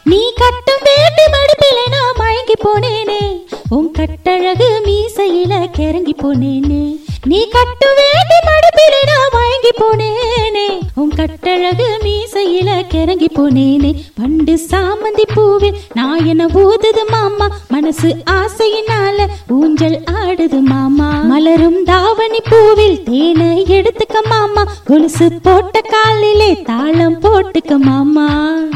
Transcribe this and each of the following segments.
நீ கட்டும் வேட்டி மடிப்பில நான் மயங்கி போனேனே உன் கட்டழகு மீசையில கிறங்கி போனேனே நீ கட்டும் வேட்டி மடிப்பில நான் மயங்கி போனேனே உன் கட்டழகு மீசையில கிறங்கி போனேனே பண்டு சாமந்தி பூவில் நான் என்ன ஊதுது மாமா மனசு ஆசையினால ஊஞ்சல் ஆடுது மாமா மலரும் தாவணி பூவில் தேனை எடுத்துக்க மாமா கொலுசு போட்ட காலிலே தாளம் போட்டுக்க மாமா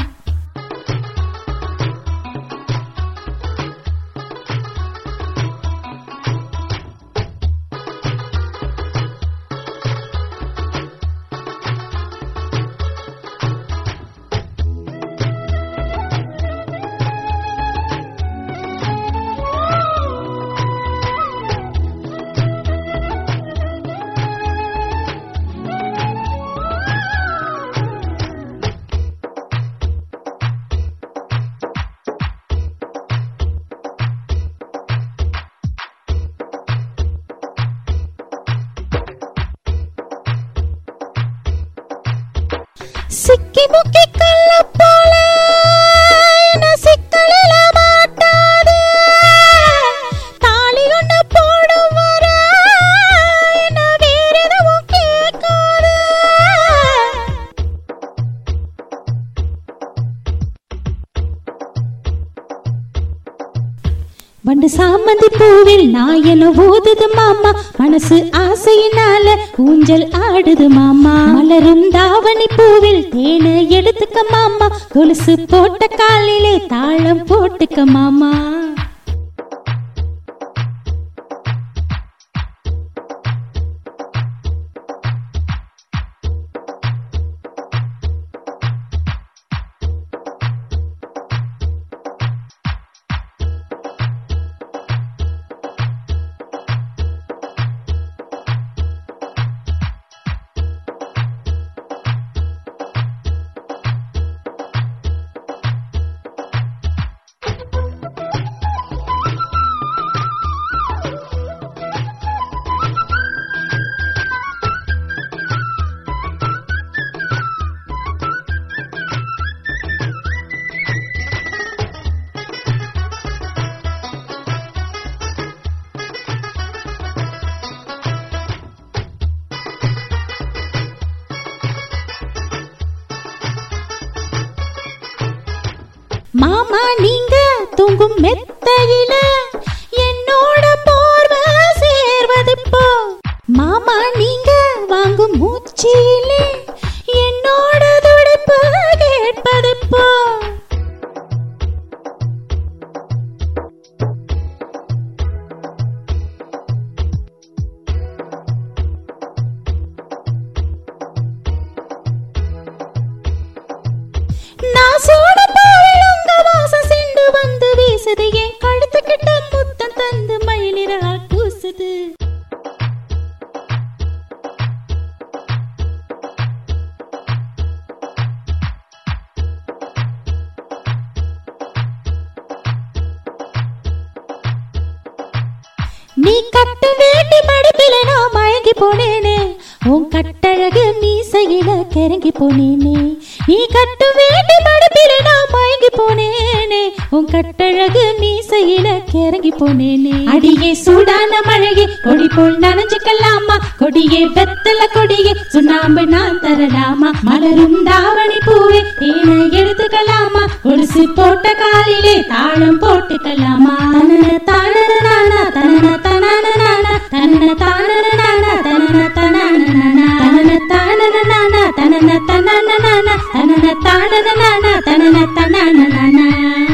சிக்கி முக்கி கல்ல போல என்ன சிக்கலில மாட்டாது தாலி ஒண்ணு போடும் வர என்ன வேற எதுவும் கேட்காது வண்டு சாமந்தி பூவில் நாயன ஊதுது மாமா மனசு ஆசையினால ஊஞ்சல் ஆடுது மாமா மலரும் தாவணி பூவில் தேனை எடுத்துக்க மாமா கொலுசு போட்ட காலிலே தாளம் போட்டுக்க மாமா மாமா நீங்க தூங்கும் மெத்தையில என்னோட போர்வை சேர்வது போ மாமா நீங்க வாங்கும் மூச்சியிலே என்னோட துடிப்பு கேட்பது போ நான் சூட பாவில் உங்க வாசம் சென்று வந்து வீசுது என் கழுத்துக்கிட்ட முத்தம் தந்து மயிலிரா கூசுது நீ கட்டு வேட்டி மடிப்பில நான் மயங்கி போனேனே உன் கட்டழகு மீசையில கிறங்கி போனேனே நீ கட்டு வேட்டி மடிப்பில நான் மயங்கி போனேனே உன் கட்டழகு மீசையில கிறங்கி போனேனே அடியே சூடான மழையே கொடி போல் நனைஞ்சுக்கலாமா கொடியே வெத்தல கொடியே சுண்ணாம்பு நான் தரலாமா மலரும் தாவணி பூவே தேனை எடுத்துக்கலாமா கொலுசு போட்ட காலிலே தாளம் போட்டுக்கலாமா தனன தானன நானா தனன தனன நானா தனன தானன நானா தனன தனன நானா தனன தானன நானா தனன தனன நானா தனன தானன நானா தனன தனன நானா